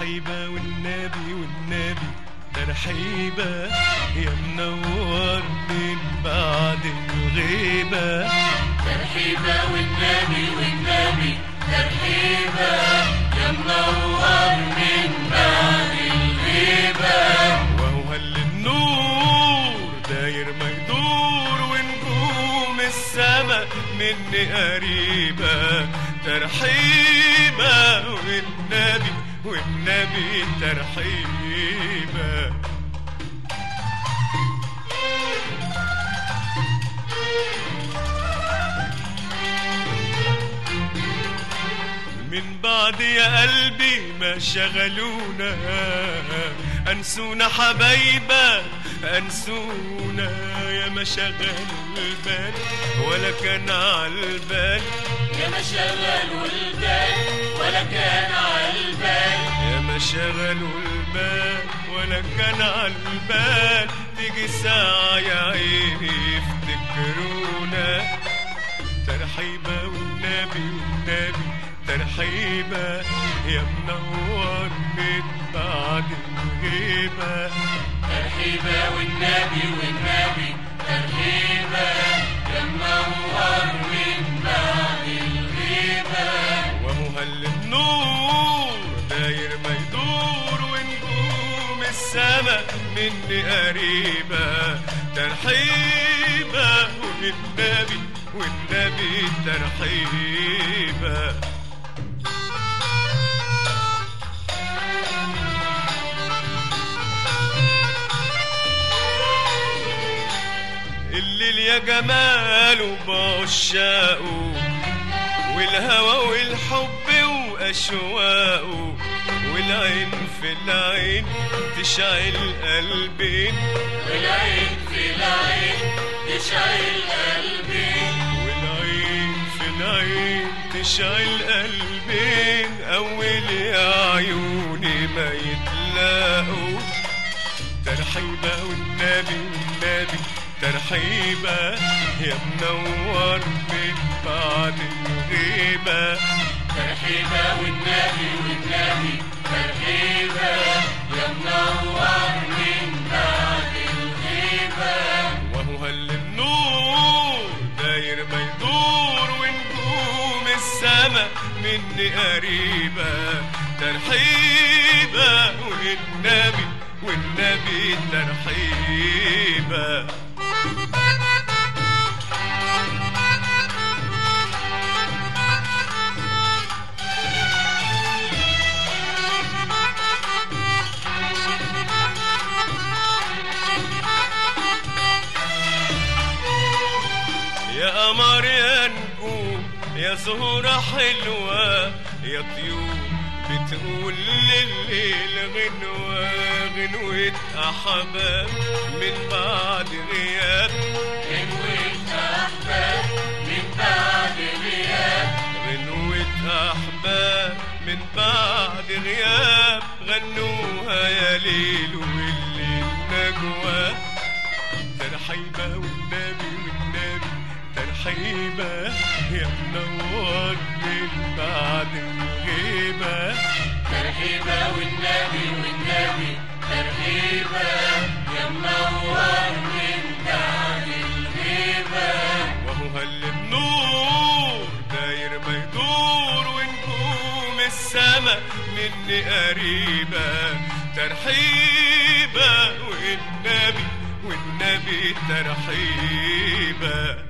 ترحيبة والنبي والنبي ترحيبة يا منور من بعد الغيبة ترحيبة والنبي والنبي ترحيبة يا منور من بعد الغيبة وهو هل النور داير ما يدور ونجوم السما مني قريبة ترحيبة والنبي والنبي ترحيبة من بعد يا قلبي ما شغلونا انسونا حبايبة انسونا يا ما شغلوا البال ولا كان عالبال يا ما شغلوا البال ولا كان عالبال يا ما شغلوا البال ولا كان عالبال تيجي ساعة يا عيني يفتكرونا ترحيبة والنبي والنبي ترحيبة يا منور من بعد الغيبة ترحيبة والنبي والنبي ترحيبة يا منور من بعد الغيبة وهو هل النور داير ما يدور ونجوم السما مني قريبة ترحيبة والنبي والنبي ترحيبة الليل يا جماله بعشاقه والهوى والحب واشواقه والعين في العين تشعل قلبين والعين في العين تشعل قلبي والعين في العين تشعل قلبين اول يا عيوني ما يتلاقوا ترحيبة والنبي والنبي ترحيبة يا منور من بعد الغيبة ترحيبة والنبي والنبي ترحيبة يا منور من بعد الغيبة وهو هل النور داير ما يدور ونجوم السما مني قريبة ترحيبة والنبي والنبي ترحيبة يا قمر يا نجوم يا زهرة حلوة يا طيور بتقول لليل غنوة غنوة أحباب من بعد غياب غنوة أحباب من بعد غياب غنوة أحباب من بعد غياب غنوها يا ليل والليل نجوى ترحيبة والنبي والنبي ترحيبة يا منور من بعد الغيبة ترحيبة والنبي والنبي ترحيبة يا منور من بعد الغيبة وهو هل النور داير ما يدور ونجوم السما مني قريبة ترحيبة والنبي والنبي ترحيبة